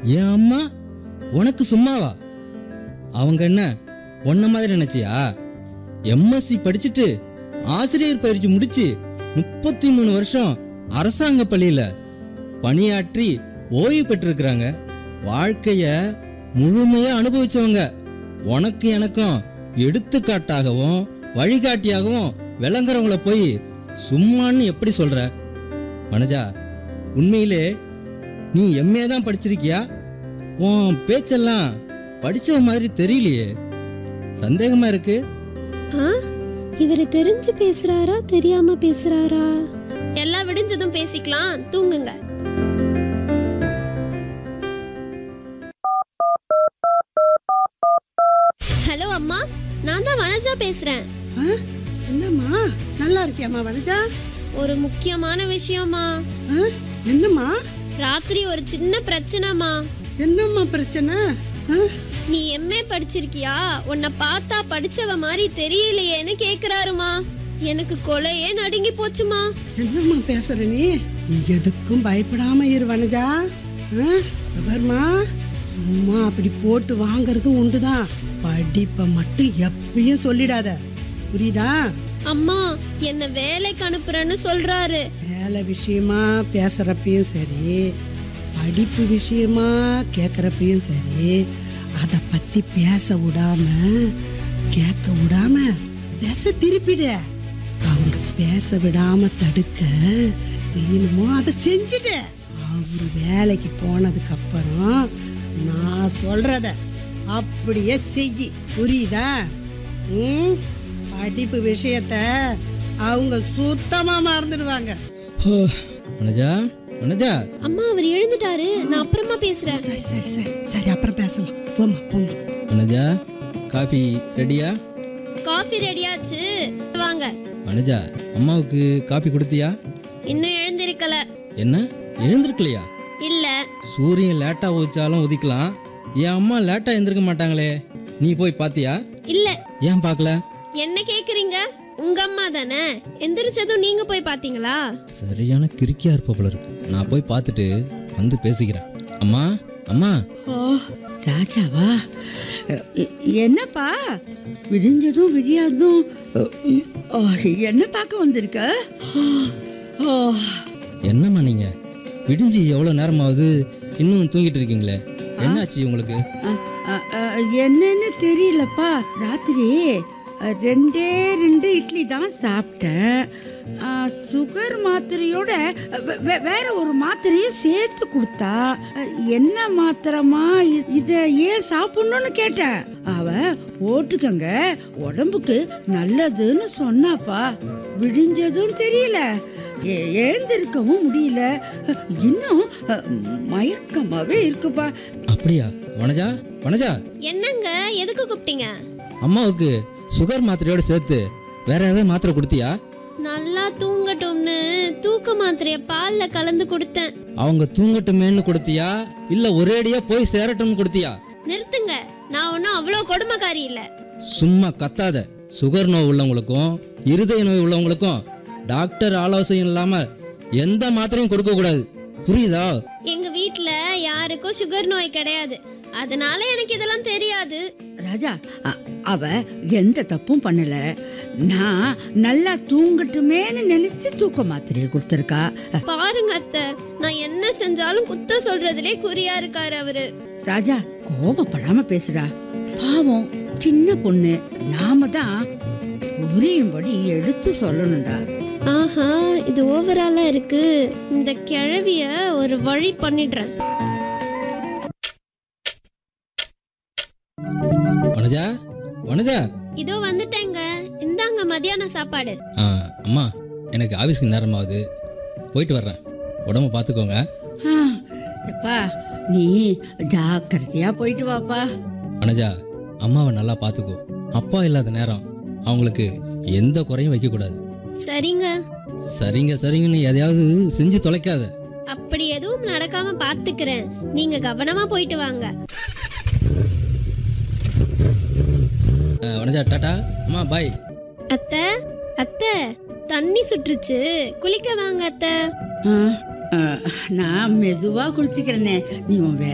என் அம்மா உனக்கு சும்மாவா அவங்க என்ன உன்ன மாதிரி நினைச்சியா எம்எஸ்சி படிச்சுட்டு ஆசிரியர் பயிற்சி முடிச்சு முப்பத்தி மூணு வருஷம் அரசாங்க பள்ளியில பணியாற்றி ஓய்வு பெற்றிருக்கிறாங்க வாழ்க்கைய முழுமையா அனுபவிச்சவங்க உனக்கு எனக்கும் எடுத்துக்காட்டாகவும் வழிகாட்டியாகவும் விளங்குறவங்கள போய் சும்மான்னு எப்படி சொல்ற மனஜா உண்மையிலே நீ எம்ஏ தான் படிச்சிருக்கியா உன் பேச்செல்லாம் படிச்சவ மாதிரி தெரியலையே சந்தேகமா இருக்கு ஆ இவர் தெரிஞ்சு பேசுறாரா தெரியாம பேசுறாரா எல்லாம் விடிஞ்சதும் பேசிக்கலாம் தூங்குங்க ஹலோ அம்மா நான் தான் வனஜா பேசுறேன் ஆ? என்னம்மா நல்லா இருக்கியாம்மா வனஜா ஒரு முக்கியமான விஷயமா ஆ? என்னம்மா ராத்திரி ஒரு சின்ன பிரச்சனைமா என்னம்மா பிரச்சனை ஆ? நீ எம்ஏ படிச்சிருக்கியா உன்னை பார்த்தா படிச்சவ மாதிரி தெரியலையேன்னு கேக்குறாருமா எனக்கு கொலையே நடுங்கி போச்சுமா என்னம்மா பேசுற நீ நீ எதுக்கும் பயப்படாம இரு வனஜா ஆ? இதோ பாரும்மா சும்மா அப்படி போட்டு வாங்குறதும் உண்டுதான் படிப்பை மட்டும் எப்பயும் சொல்லிடாத புரியுதா அம்மா என்ன வேலைக்கு அனுப்புறேன்னு சொல்றாரு வேலை விஷயமா பேசுறப்பையும் சரி படிப்பு விஷயமா கேட்குறப்பையும் சரி அதை பத்தி பேச விடாம கேட்க விடாம திசை திருப்பிடு அவங்க பேச விடாம தடுக்க தெரியணுமோ அதை செஞ்சுடு அவர் வேலைக்கு போனதுக்கு அப்புறம் நான் சொல்றத அப்படியே செய் புரியுதா ம் படிப்பு விஷயத்த அவங்க சுத்தமா மறந்துடுவாங்க ஹோ, மனஜா மனஜா அம்மா அவர் எழுந்துட்டாரு நான் அப்புறமா பேசுறேன் சரி சரி சரி சரி அப்புறம் பேசலாம் போமா போமா மனஜா காஃபி ரெடியா காஃபி ரெடியாச்சு வாங்க மனஜா அம்மாவுக்கு காஃபி கொடுத்தியா இன்னும் எழுந்திருக்கல என்ன எழுந்திருக்கலையா இல்ல சூரியன் லேட்டா உதிச்சாலும் உதிக்கலாம் என் அம்மா லேட்டா எழுந்திருக்க மாட்டாங்களே நீ போய் பாத்தியா இல்ல ஏன் பார்க்கல என்ன கேக்குறீங்க உங்க அம்மா தானே எந்திரிச்சதும் நீங்க போய் பாத்தீங்களா சரியான கிறுக்கியா இருப்ப போல இருக்கு நான் போய் பார்த்துட்டு வந்து பேசிக்கிறேன் அம்மா அம்மா ஓ ராஜாவா அ, எ- என்னப்பா விடிஞ்சதும் விடியாதும் அ, இ- ஓ, என்ன பார்க்க வந்திருக்க ஓ என்னம்மா நீங்க விடிஞ்சு எவ்வளவு நேரமாவது இன்னும் தூங்கிட்டு இருக்கீங்களே என்னாச்சு உங்களுக்கு அ, அ, அ, என்னன்னு தெரியலப்பா ராத்திரி அ, ரெண்டே ரெண்டு இட்லி தான் சாப்பிட்டேன் அ, சுகர் மாத்திரையோட வே- வே- வேற ஒரு மாத்திரையும் சேர்த்து கொடுத்தா அ, என்ன மாத்திரமா இ- இத ஏன் சாப்பிடணும்னு கேட்டேன் அவ போட்டுக்கங்க உடம்புக்கு நல்லதுன்னு சொன்னாப்பா விடிஞ்சதும் தெரியல எ- எழுந்திருக்கவும் முடியல அ, இன்னும் அ, மயக்கமாவே இருக்குப்பா அப்படியா வனஜா வனஜா என்னங்க எதுக்கு கூப்பிட்டீங்க அம்மாவுக்கு சுகர் மாத்திரையோட சேர்த்து வேற ஏதாவது மாத்திரை கொடுத்தியா நல்லா தூங்கட்டும்னு தூக்க மாத்திரைய பால்ல கலந்து கொடுத்தேன் அவங்க தூங்கட்டுமேன்னு கொடுத்தியா இல்ல ஒரேடியா போய் சேரட்டும்னு கொடுத்தியா நிறுத்துங்க நான் ஒன்றும் அவ்வளோ கொடுமைக்காரி இல்ல சும்மா கத்தாத சுகர் நோய் உள்ளவங்களுக்கும் இருதய நோய் உள்ளவங்களுக்கும் டாக்டர் ஆலோசனை இல்லாம எந்த மாத்திரையும் கொடுக்க கூடாது புரியுதா எங்க வீட்ல யாருக்கும் சுகர் நோய் கிடையாது அதனால எனக்கு இதெல்லாம் தெரியாது ராஜா அ- அவ எந்த தப்பும் பண்ணல நான் நல்லா தூங்கட்டுமேன்னு நினைச்சு தூக்க மாத்திரையை கொடுத்துருக்கா பாருங்க அத்தை நான் என்ன செஞ்சாலும் குத்த சொல்றதுலே குறியா இருக்காரு அவரு ராஜா கோபப்படாம பேசுடா பாவம் சின்ன பொண்ணு நாம தான் புரியும்படி எடுத்து சொல்லணும்டா ஆஹா இது ஓவராலா இருக்கு இந்த கிழவிய ஒரு வழி பண்ணிடுறேன் வனஜா வனஜா இதோ வந்துட்டேங்க இந்தாங்க மதியான சாப்பாடு ஆ, அம்மா எனக்கு ஆஃபீஸ்க்கு நேரமாகுது போயிட்டு வர்றேன் உடம்ப பார்த்துக்கோங்க ஆ, எப்பா நீ ஜாக்கிரதையா போயிட்டு வாப்பா வனஜா அம்மாவை நல்லா பார்த்துக்கோ அப்பா இல்லாத நேரம் அவங்களுக்கு எந்த குறையும் வைக்கக்கூடாது சரிங்க சரிங்க சரிங்கன்னு எதையாவது செஞ்சு தொலைக்காத அப்படி எதுவும் நடக்காம பாத்துக்கிறேன் நீங்க கவனமா போயிட்டு வாங்க ஆ, வனஜா டாட்டா அம்மா பாய் அத்தை அத்தை தண்ணி சுற்றுச்சு குளிக்க வாங்க அத்தை ஆ, ஆ, நான் மெதுவா குளிச்சுக்கிறேனே நீ உன்